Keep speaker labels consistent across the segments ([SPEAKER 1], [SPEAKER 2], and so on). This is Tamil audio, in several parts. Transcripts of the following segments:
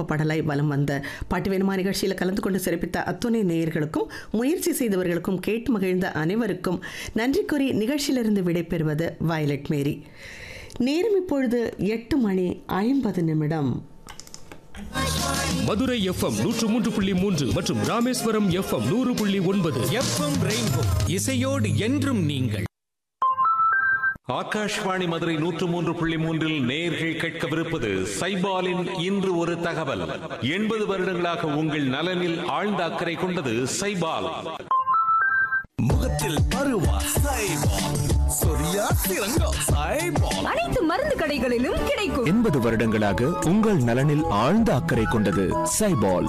[SPEAKER 1] விருப்ப பாடலாய் வலம் வந்த பாட்டு வேணுமா நிகழ்ச்சியில் கலந்து கொண்டு சிறப்பித்த அத்துணை நேயர்களுக்கும் முயற்சி செய்தவர்களுக்கும் கேட்டு மகிழ்ந்த அனைவருக்கும் நன்றி கூறி நிகழ்ச்சியிலிருந்து விடைபெறுவது வயலட் மேரி நேரம் இப்பொழுது எட்டு மணி ஐம்பது நிமிடம்
[SPEAKER 2] மதுரை எஃப்எம் நூற்று மூன்று புள்ளி மூன்று மற்றும் ராமேஸ்வரம் எஃப்எம் நூறு புள்ளி ஒன்பது
[SPEAKER 3] எஃப்எம் ரெயின்போ இசையோடு என்றும் நீங்கள்
[SPEAKER 4] ஆகாஷ்வாணி மதுரை நூற்று மூன்று புள்ளி மூன்றில் நேர்கள் கேட்கவிருப்பது சைபாலின் இன்று ஒரு தகவல் எண்பது வருடங்களாக உங்கள் நலனில் ஆழ்ந்த அக்கறை கொண்டது சைபால்
[SPEAKER 3] முகத்தில் பருவா சைபால் சொரியா சிறங்கோ சைபால்
[SPEAKER 5] அனைத்து மருந்து கடைகளிலும் கிடைக்கும்
[SPEAKER 6] எண்பது வருடங்களாக உங்கள் நலனில் ஆழ்ந்த அக்கறை கொண்டது சைபால்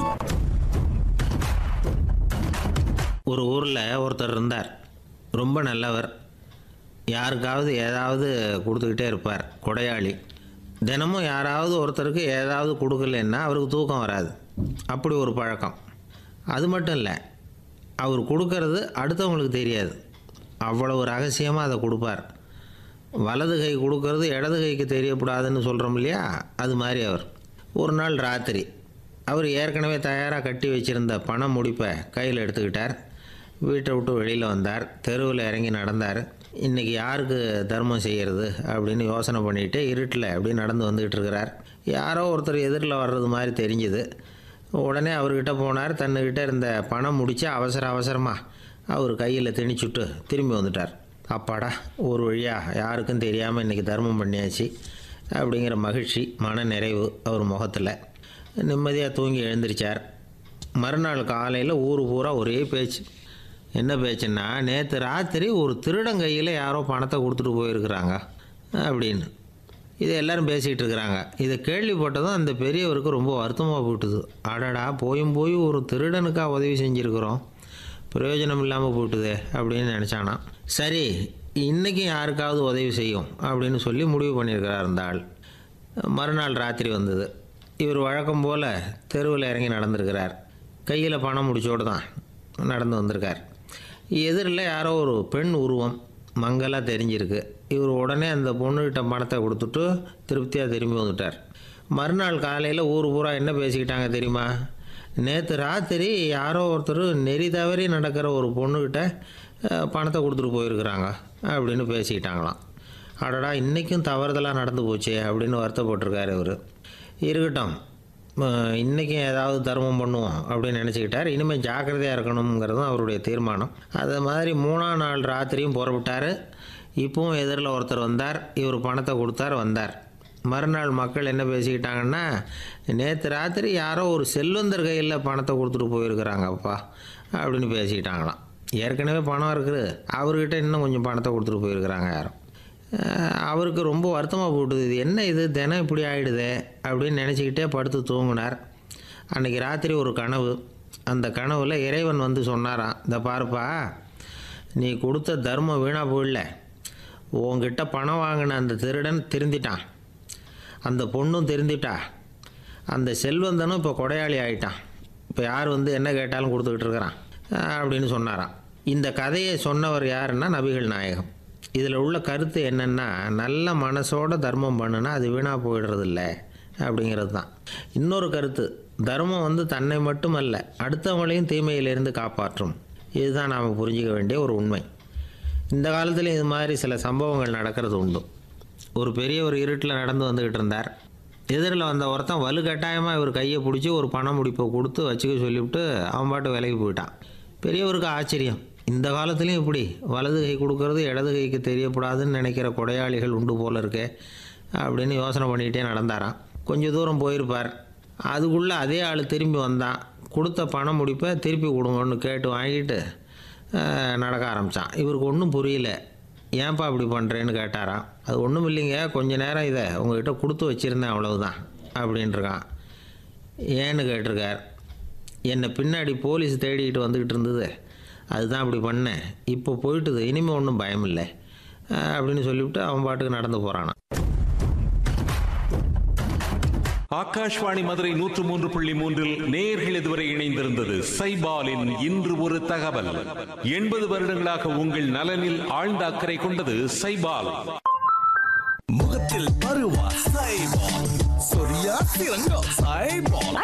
[SPEAKER 7] ஒரு ஊரில் ஒருத்தர் இருந்தார் ரொம்ப நல்லவர் யாருக்காவது ஏதாவது கொடுத்துக்கிட்டே இருப்பார் கொடையாளி தினமும் யாராவது ஒருத்தருக்கு ஏதாவது கொடுக்கலன்னா அவருக்கு தூக்கம் வராது அப்படி ஒரு பழக்கம் அது மட்டும் இல்லை அவர் கொடுக்கறது அடுத்தவங்களுக்கு தெரியாது அவ்வளவு ரகசியமாக அதை கொடுப்பார் வலது கை கொடுக்கறது இடது கைக்கு தெரியக்கூடாதுன்னு சொல்கிறோம் இல்லையா அது மாதிரி அவர் ஒரு நாள் ராத்திரி அவர் ஏற்கனவே தயாராக கட்டி வச்சிருந்த பண முடிப்பை கையில் எடுத்துக்கிட்டார் வீட்டை விட்டு வெளியில் வந்தார் தெருவில் இறங்கி நடந்தார் இன்றைக்கி யாருக்கு தர்மம் செய்கிறது அப்படின்னு யோசனை பண்ணிட்டு இருட்டில் அப்படி நடந்து வந்துக்கிட்டு இருக்கிறார் யாரோ ஒருத்தர் எதிரில் வர்றது மாதிரி தெரிஞ்சுது உடனே அவர்கிட்ட போனார் தன்னுக்கிட்ட இருந்த பணம் முடித்து அவசர அவசரமாக அவர் கையில் திணிச்சுட்டு திரும்பி வந்துட்டார் அப்பாடா ஒரு வழியாக யாருக்கும் தெரியாமல் இன்றைக்கி தர்மம் பண்ணியாச்சு அப்படிங்கிற மகிழ்ச்சி மன நிறைவு அவர் முகத்தில் நிம்மதியாக தூங்கி எழுந்திரிச்சார் மறுநாள் காலையில் ஊர் பூரா ஒரே பேச்சு என்ன பேச்சுன்னா நேற்று ராத்திரி ஒரு திருடன் கையில் யாரோ பணத்தை கொடுத்துட்டு போயிருக்கிறாங்க அப்படின்னு இது எல்லாரும் பேசிகிட்டு இருக்கிறாங்க இதை கேள்விப்பட்டதும் அந்த பெரியவருக்கு ரொம்ப வருத்தமாக போயிட்டுது அடடா போயும் போய் ஒரு திருடனுக்காக உதவி செஞ்சுருக்குறோம் பிரயோஜனம் இல்லாமல் போயிட்டுதே அப்படின்னு நினச்சானா சரி இன்றைக்கும் யாருக்காவது உதவி செய்யும் அப்படின்னு சொல்லி முடிவு பண்ணியிருக்கிறார் அந்த ஆள் மறுநாள் ராத்திரி வந்தது இவர் வழக்கம் போல் தெருவில் இறங்கி நடந்திருக்கிறார் கையில் பணம் முடிச்சோடு தான் நடந்து வந்திருக்கார் எதிரில் யாரோ ஒரு பெண் உருவம் மங்கலாக தெரிஞ்சிருக்கு இவர் உடனே அந்த பொண்ணுகிட்ட பணத்தை கொடுத்துட்டு திருப்தியாக திரும்பி வந்துட்டார் மறுநாள் காலையில் ஊர் பூரா என்ன பேசிக்கிட்டாங்க தெரியுமா நேற்று ராத்திரி யாரோ ஒருத்தர் நெறி தவறி நடக்கிற ஒரு பொண்ணுக்கிட்ட அஹ், பணத்தை கொடுத்துட்டு போயிருக்கிறாங்க அப்படின்னு பேசிக்கிட்டாங்களாம் அடடா இன்றைக்கும் தவறுதலாக நடந்து போச்சே அப்படின்னு வருத்தப்பட்டிருக்காரு இவர் இருக்கட்டும் அஹ், இன்னைக்கும் ஏதாவது தர்மம் பண்ணுவோம் அப்படின்னு நினச்சிக்கிட்டார் இனிமேல் ஜாக்கிரதையாக இருக்கணுங்கிறதும் அவருடைய தீர்மானம் அது மாதிரி மூணாம் நாள் ராத்திரியும் புறப்பட்டார் இப்பவும் எதிரில் ஒருத்தர் வந்தார் இவர் பணத்தை கொடுத்தார் வந்தார் மறுநாள் மக்கள் என்ன பேசிக்கிட்டாங்கன்னா நேற்று ராத்திரி யாரோ ஒரு செல்வந்தர் கையில் பணத்தை கொடுத்துட்டு போயிருக்கிறாங்கப்பா அப்படின்னு பேசிக்கிட்டாங்களாம் ஏற்கனவே பணம் இருக்குது அவர்கிட்ட இன்னும் கொஞ்சம் பணத்தை கொடுத்துட்டு போயிருக்கிறாங்க யாரும் அஹ் அவருக்கு ரொம்ப வருத்தமாக போட்டுது இது என்ன இது தினம் இப்படி ஆயிடுதே அப்படின்னு நினச்சிக்கிட்டே படுத்து தூங்கினார் அன்றைக்கி ராத்திரி ஒரு கனவு அந்த கனவில் இறைவன் வந்து சொன்னாராம் இந்த பாருப்பா நீ கொடுத்த தர்மம் வீணாக போயிடல உன்கிட்ட பணம் வாங்கின அந்த திருடன் திருந்திட்டான் அந்த பொண்ணும் திருந்திட்டா அந்த செல்வந்தனும் இப்போ கொடையாளி ஆயிட்டான் இப்போ யார் வந்து என்ன கேட்டாலும் கொடுத்துக்கிட்டு இருக்கிறான் அஹ் அப்படின்னு சொன்னாராம் இந்த கதையை சொன்னவர் யாருன்னா நபிகள் நாயகம் இதில் உள்ள கருத்து என்னென்னா நல்ல மனசோட தர்மம் பண்ணுனா அது வீணாக போயிடுறதில்ல அப்படிங்கிறது தான் இன்னொரு கருத்து தர்மம் வந்து தன்னை மட்டுமல்ல அடுத்தவங்களையும் தீமையிலிருந்து காப்பாற்றும் இதுதான் நாம் புரிஞ்சிக்க வேண்டிய ஒரு உண்மை இந்த காலத்துலேயும் இது மாதிரி சில சம்பவங்கள் நடக்கிறது உண்டு ஒரு பெரிய ஒரு இருட்டில் நடந்து வந்துக்கிட்டு இருந்தார் எதிரில் வந்த ஒருத்தன் வலுக்கட்டாயமாக இவர் கையை பிடிச்சி ஒரு பண முடிப்பை கொடுத்து வச்சுக்க சொல்லிவிட்டு அவன் பாட்டு விலைக்கு போயிட்டான் பெரியவருக்கு ஆச்சரியம் இந்த காலத்துலேயும் இப்படி வலது கை கொடுக்கறது இடது கைக்கு தெரியக்கூடாதுன்னு நினைக்கிற கொடையாளிகள் உண்டு போல இருக்கே அப்படின்னு யோசனை பண்ணிக்கிட்டே நடந்தாராம் கொஞ்சம் தூரம் போயிருப்பார் அதுக்குள்ளே அதே ஆள் திரும்பி வந்தான் கொடுத்த பண முடிப்பை திருப்பி கொடுங்கன்னு கேட்டு வாங்கிட்டு அஹ், நடக்க ஆரம்பித்தான் இவருக்கு ஒன்றும் புரியல ஏன்பா இப்படி பண்ணுறேன்னு கேட்டாராம் அது ஒன்றும் இல்லைங்க கொஞ்ச நேரம் இதை உங்ககிட்ட கொடுத்து வச்சுருந்தேன் அவ்வளவுதான் அப்படின்ட்டுருக்கான் ஏன்னு கேட்டிருக்கார் என்னை பின்னாடி போலீஸ் தேடிக்கிட்டு வந்துக்கிட்டு இருந்தது அதுதான் அப்படி பண்ணேன் இப்போ போயிட்டுது இனிமேல் ஒன்றும் பயம் இல்லை அஹ், அப்படின்னு சொல்லிவிட்டு அவன் பாட்டுக்கு நடந்து போகிறானா
[SPEAKER 4] ஆகாஷ்வாணி மதுரை நூற்று மூன்று புள்ளி மூன்றில் நேர்கள் இதுவரை இணைந்திருந்தது சைபாலின் இன்று ஒரு தகவல் எண்பது வருடங்களாக உங்கள் நலனில் ஆழ்ந்த அக்கறை கொண்டது சைபால்
[SPEAKER 3] முகத்தில் பருவா சைபால் சொரியா சிறங்கோ சைபால்